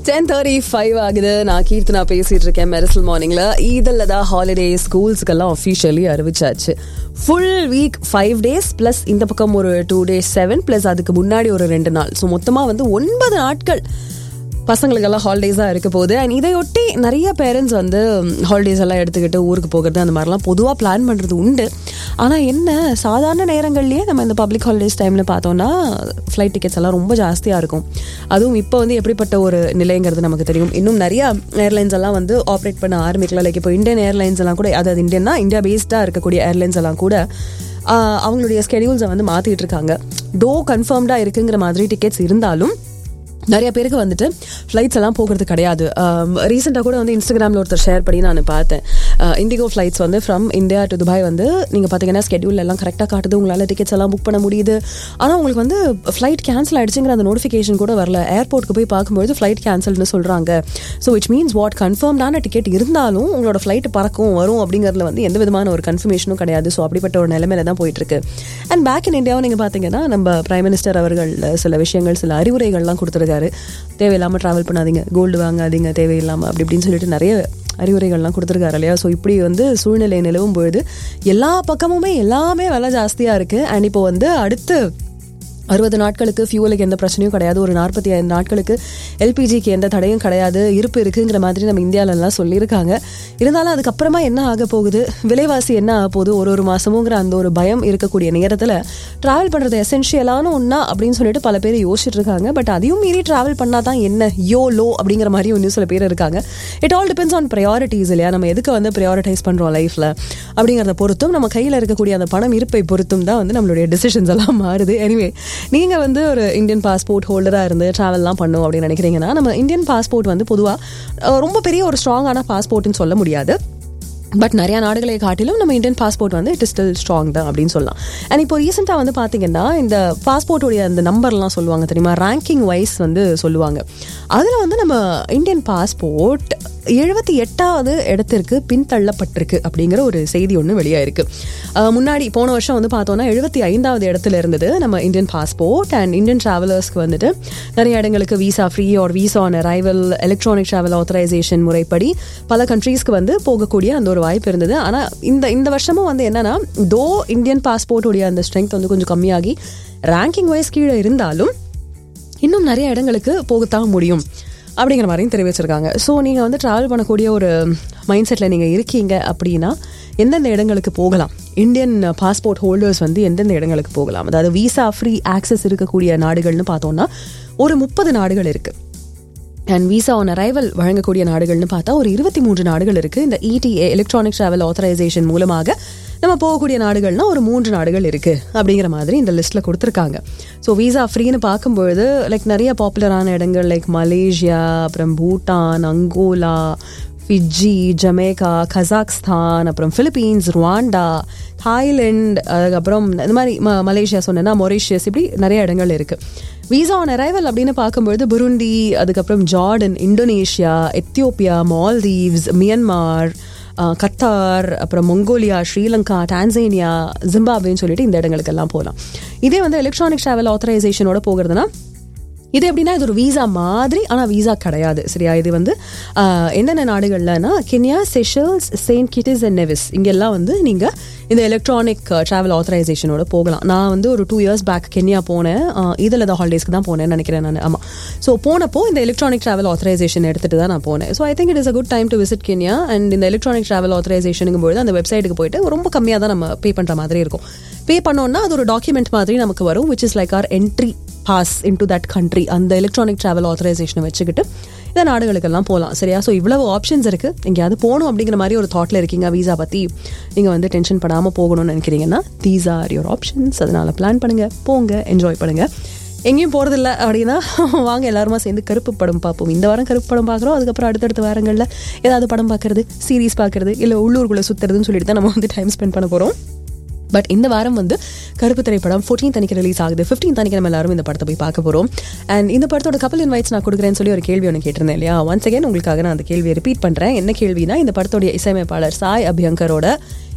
Ten thirty five ஆகுது நான் கீர்த்தனா பேசிட்டு இருக்கேன் மெரிசல் மார்னிங்ல இதில் தான் ஹாலிடே ஸ்கூல்ஸ்க்கெல்லாம் அஃபிஷியலி அறிவிச்சாச்சு full week five days plus இந்த பக்கம் ஒரு டூ டேஸ் செவன் ப்ளஸ் அதுக்கு முன்னாடி ஒரு ரெண்டு நாள் ஸோ மொத்தமாக வந்து ஒன்பது நாட்கள் பசங்களுக்கெல்லாம் ஹாலிடேஸாக இருக்க போகுது அண்ட் இதையொட்டி நிறைய பேரண்ட்ஸ் வந்து ஹாலிடேஸ் எல்லாம் எடுத்துக்கிட்டு ஊருக்கு போகிறது அந்த மாதிரிலாம் பொதுவாக பிளான் பண்ணுறது உண்டு ஆனால் என்ன சாதாரண நேரங்கள்லேயே நம்ம இந்த பப்ளிக் ஹாலிடேஸ் டைமில் பார்த்தோம்னா ஃப்ளைட் டிக்கெட்ஸ் எல்லாம் ரொம்ப ஜாஸ்தியாக இருக்கும் அதுவும் இப்போ வந்து எப்படிப்பட்ட ஒரு நிலைங்கிறது நமக்கு தெரியும் இன்னும் நிறைய ஏர்லைன்ஸ் எல்லாம் வந்து ஆப்ரேட் பண்ண ஆரம்பிக்கலாம் லைக் இப்போ இந்தியன் ஏர்லைன்ஸ் எல்லாம் கூட அதாவது இந்தியன்னா இந்தியா பேஸ்டாக இருக்கக்கூடிய ஏர்லைன்ஸ் எல்லாம் கூட ஆஹ், அவங்களுடைய ஸ்கெடியூல்ஸை வந்து மாற்றிட்டு இருக்காங்க டோ கன்ஃபார்ம்டாக இருக்குங்கிற மாதிரி டிக்கெட்ஸ் இருந்தாலும் நிறைய பேருக்கு வந்துட்டு ஃப்ளைட்ஸ் எல்லாம் போகிறது கிடையாது ரீசெண்டாக கூட வந்து இன்ஸ்டாகிராமில் ஒருத்தர் ஷேர் பண்ணி நான் பார்த்தேன் இண்டிகோ ஃப்ளைட்ஸ் வந்து ஃப்ரம் இந்தியா டு துபாய் வந்து நீங்கள் பார்த்தீங்கன்னா ஸ்கெடியூல் எல்லாம் கரெக்டாக காட்டுது உங்களால் டிக்கெட்ஸ் எல்லாம் புக் பண்ண முடியுது ஆனால் உங்களுக்கு வந்து ஃப்ளைட் கேன்சல் ஆயிடுச்சுங்கிற அந்த நோட்டிஃபிகேஷன் கூட வரல ஏர்போர்ட்டுக்கு போய் பார்க்கும்போது ஃப்ளைட் கேன்சல்னு சொல்கிறாங்க ஸோ விச் மீன்ஸ் வாட் கன்ஃபார்ம்டான டிக்கெட் இருந்தாலும் உங்களோட ஃப்ளைட் பறக்கும் வரும் அப்படிங்கிறதுல வந்து எந்த விதமான ஒரு கன்ஃபர்மேஷனும் கிடையாது ஸோ அப்படிப்பட்ட ஒரு நிலைமையில தான் போயிட்டு இருக்கு அண்ட் பேக் இன் இந்தியாவும் நீங்கள் பார்த்தீங்கன்னா நம்ம பிரைம் மினிஸ்டர் அவர்கள் சில விஷயங்கள் சில அறிவுரைகள்லாம் கொடுத்துருக்காரு தேவையில்லாமல் ட்ராவல் பண்ணாதீங்க கோல்டு வாங்காதீங்க தேவையில்லாமல் அப்படி இப்படின்னு சொல்லிட்டு நிறைய அறிவுரைகள்லாம் கொடுத்துருக்காரு இல்லையா ஸோ இப்படி வந்து சூழ்நிலை நிலவும் பொழுது எல்லா பக்கமுமே எல்லாமே விலை ஜாஸ்தியாக இருக்குது அண்ட் இப்போ வந்து அடுத்து அறுபது நாட்களுக்கு ஃபியூலுக்கு எந்த பிரச்சனையும் கிடையாது ஒரு நாற்பத்தி ஐந்து நாட்களுக்கு எல்பிஜிக்கு எந்த தடையும் கிடையாது இருப்பு இருக்குங்கிற மாதிரி நம்ம இந்தியாவிலலாம் சொல்லியிருக்காங்க இருந்தாலும் அதுக்கப்புறமா என்ன ஆக போகுது விலைவாசி என்ன ஆக போகுது ஒரு ஒரு மாசமுங்கிற அந்த ஒரு பயம் இருக்கக்கூடிய நேரத்தில் ட்ராவல் பண்ணுறது எசென்ஷியலான ஒன்றா அப்படின்னு சொல்லிட்டு பல பேர் யோசிச்சுட்டு இருக்காங்க பட் அதையும் மீறி ட்ராவல் பண்ணால் தான் என்ன யோ லோ அப்படிங்கிற மாதிரி இன்னும் சில பேர் இருக்காங்க it all depends on priorities இல்லையா நம்ம எதுக்கு வந்து ப்ரையாரிட்டைஸ் பண்ணுறோம் லைஃப்பில் அப்படிங்கிறத பொறுத்தும் நம்ம கையில் இருக்கக்கூடிய அந்த பணம் இருப்பை பொறுத்தும் தான் வந்து நம்மளுடைய டிசிஷன்ஸ் எல்லாம் மாறுது எனிவே நீங்கள் வந்து ஒரு இந்தியன் பாஸ்போர்ட் ஹோல்டராக இருந்து ட்ராவல்லாம் பண்ணும் அப்படின்னு நினைக்கிறீங்கன்னா நம்ம இந்தியன் பாஸ்போர்ட் வந்து பொதுவாக ரொம்ப பெரிய ஒரு ஸ்ட்ராங்கான பாஸ்போர்ட்னு சொல்ல முடியாது பட் நிறைய நாடுகளை காட்டிலும் நம்ம இந்தியன் பாஸ்போர்ட் வந்து இட் ஸ்டில் ஸ்ட்ராங் தான் அப்படின்னு சொல்லலாம் அண்ட் இப்போ ரீசெண்டாக வந்து பார்த்தீங்கன்னா இந்த பாஸ்போர்ட்டுடைய அந்த நம்பர்லாம் சொல்லுவாங்க தெரியுமா ரேங்கிங் வைஸ் வந்து சொல்லுவாங்க அதில் வந்து நம்ம இந்தியன் பாஸ்போர்ட் எழுபத்தி எட்டாவது இடத்திற்கு பின்தள்ளப்பட்டிருக்கு அப்படிங்கிற ஒரு செய்தி ஒன்று வெளியாயிருக்கு அஹ் முன்னாடி போன வருஷம் வந்து பார்த்தோன்னா எழுபத்தி ஐந்தாவது இடத்துல இருந்தது நம்ம இந்தியன் பாஸ்போர்ட் அண்ட் இந்தியன் டிராவலர்ஸ்க்கு வந்துட்டு நிறைய இடங்களுக்கு visa free or visa on arrival electronic travel authorisation முறைப்படி பல கண்ட்ரீஸ்க்கு வந்து போகக்கூடிய அந்த ஒரு வாய்ப்பு இருந்தது ஆனால் இந்த இந்த வருஷமும் வந்து என்னன்னா தோ இந்தியன் பாஸ்போர்ட்டுடைய அந்த ஸ்ட்ரென்த் வந்து கொஞ்சம் கம்மியாகி ரேங்கிங் வைஸ் கீழே இருந்தாலும் இன்னும் நிறைய இடங்களுக்கு போகத்தான் முடியும் அப்படிங்கிற மாதிரியும் தெரிவிச்சிருக்காங்க ஸோ நீங்கள் வந்து ட்ராவல் பண்ணக்கூடிய ஒரு மைண்ட் செட்டில் நீங்கள் இருக்கீங்க அப்படின்னா எந்தெந்த இடங்களுக்கு போகலாம் இந்தியன் பாஸ்போர்ட் ஹோல்டர்ஸ் வந்து எந்தெந்த இடங்களுக்கு போகலாம் அதாவது விசா ஃப்ரீ ஆக்சஸ் இருக்கக்கூடிய நாடுகள்னு பார்த்தோம்னா ஒரு முப்பது நாடுகள் இருக்குது அண்ட் விசா ஆன் அரைவல் வழங்கக்கூடிய நாடுகள்னு பார்த்தா ஒரு இருபத்தி மூன்று நாடுகள் இருக்குது இந்த இடிஏ எலக்ட்ரானிக் ட்ராவல் ஆத்தரைசேஷன் மூலமாக நம்ம போகக்கூடிய நாடுகள்னா ஒரு மூன்று நாடுகள் இருக்குது அப்படிங்கிற மாதிரி இந்த லிஸ்ட்டில் கொடுத்துருக்காங்க ஸோ விசா ஃப்ரீன்னு பார்க்கும்பொழுது லைக் நிறைய பாப்புலரான இடங்கள் லைக் மலேசியா அப்புறம் Bhutan Angola Fiji Jamaica Kazakhstan அப்புறம் பிலிப்பீன்ஸ் ருவாண்டா தாய்லாந்து அதுக்கப்புறம் இந்த மாதிரி ம மலேசியா சொன்னேன்னா மொரிஷியஸ் இப்படி நிறைய இடங்கள் இருக்குது விசா ஆன் அரைவல் அப்படின்னு பார்க்கும்பொழுது புருண்டி அதுக்கப்புறம் Jordan Indonesia Ethiopia Maldives Myanmar uh, Qatar அப்புறம் மொங்கோலியா ஸ்ரீலங்கா டான்சேனியா ஜிம்பாப்வேன்னு சொல்லிட்டு இந்த இடங்களுக்கெல்லாம் போகலாம் இதே வந்து எலக்ட்ரானிக் ட்ராவல் ஆத்தரைசேஷனோட போகிறதுனா இது எப்படின்னா இது ஒரு வீசா மாதிரி ஆனால் வீசா கிடையாது சரியா இது வந்து ஆஹ், என்னென்ன நாடுகள்லனா Kenya Seychelles Saint Kitts and Nevis இங்கெல்லாம் வந்து நீங்கள் இந்த எலக்ட்ரானிக் ட்ராவல் ஆத்தரைசேஷனோட போகலாம் நான் வந்து ஒரு டூ இயர்ஸ் பேக் கென்யா போனேன் ஆஹ், இதில் தான் ஹாலிடேஸ்க்கு தான் போனேன்னு நினைக்கிறேன் நான் ஆமாம் ஸோ போனப்போ இந்த எலக்ட்ரானிக் ட்ராவல் ஆத்தரைசேஷன் எடுத்துட்டு தான் நான் போனேன் so I think it is a good time to visit Kenya and இந்த எலக்ட்ரானிக் ட்ராவல் ஆத்தரைசேஷனுங்கும் பொழுது அந்த வெப்சைட்டுக்கு போயிட்டு ரொம்ப கம்மியாக தான் நம்ம பே பண்ணுற மாதிரி இருக்கும் பே பண்ணோம்னா அது ஒரு டாக்குமெண்ட் மாதிரி நமக்கு வரும் which is like or entry pass into that country அந்த எலக்ட்ரானிக் ட்ராவல் ஆத்தரைசேஷனை வச்சுக்கிட்டு இந்த நாடுகளுக்கெல்லாம் போகலாம் சரியா ஸோ இவ்வளவு ஆப்ஷன்ஸ் இருக்குது எங்கேயாவது போகணும் அப்படிங்கிற மாதிரி ஒரு தாட்டில் இருக்கீங்க வீசா பற்றி நீங்கள் வந்து டென்ஷன் படாமல் போகணும்னு நினைக்கிறீங்கன்னா தீஸ் ஆர் யுவர் ஆப்ஷன்ஸ் அதனால் பிளான் பண்ணுங்கள் போங்க என்ஜாய் பண்ணுங்கள் எங்கேயும் போகிறதில்ல அப்படின்னா வாங்க எல்லாருமா சேர்ந்து கருப்பு படம் பார்ப்போம் இந்த வாரம் கருப்பு படம் பார்க்குறோம் அதுக்கப்புறம் அடுத்தடுத்த வாரங்களில் ஏதாவது படம் பார்க்குறது சீரீஸ் பார்க்குறது இல்லை உள்ளூருக்குள்ளே சுற்றுறதுன்னு சொல்லிட்டு தான் நம்ம வந்து டைம் ஸ்பெண்ட் பண்ண போகிறோம் பட் இந்த வாரம் வந்து கருப்பு திரைப்படம் ஃபோர்டீன் தனிக்கு ரிலீஸ் ஆகுது ஃபிஃப்டீன் தனிக்கு நம்ம எல்லாரும் இந்த படத்தை போய் பார்க்க போகிறோம் அண்ட் இந்த படத்தோட கப்பல் இன்வைட்ஸ் நான் கொடுக்குறேன்னு சொல்லி ஒரு கேள்வி ஒன்று கேட்டிருந்தேன் இல்லையா ஒன்ஸ் அகேன் உங்களுக்காக நான் அந்த கேள்வியை ரிப்பீட் பண்ணுறேன் என்ன கேள்வினா இந்த படத்தோடைய இசையமைப்பாளர் சாய் அபியங்கரோட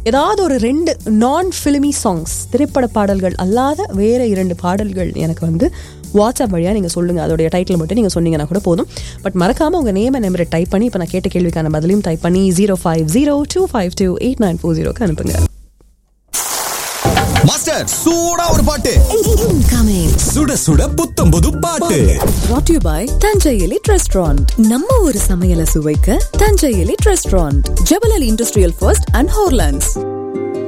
ஏதாவது ஒரு ரெண்டு நான் ஃபிலிமி சாங்ஸ் திரைப்பட பாடல்கள் அல்லாத வேற இரண்டு பாடல்கள் எனக்கு வந்து வாட்ஸ்அப் வழியாக நீங்கள் சொல்லுங்கள் அதோடைய டைட்டில் மட்டும் நீங்கள் சொன்னீங்கன்னா கூட போதும் பட் மறக்காமல் உங்கள் நேம் நம்பரை டைப் பண்ணி இப்போ நான் கேட்ட கேள்விக்கான பதிலையும் டைப் பண்ணி zero five zero two five two eight nine four ஜீரோக்கு அனுப்புங்க மாஸ்டர் சூடா ஒரு பாட்டு Incoming. சுட சுட புத்தம் புது பாட்டு Brought to you by Thanjai elite restaurant நம்ம ஒரு சமையலை சுவைக்க Thanjai elite restaurant Jebel Ali industrial first and ஹோர்லாண்ட்ஸ்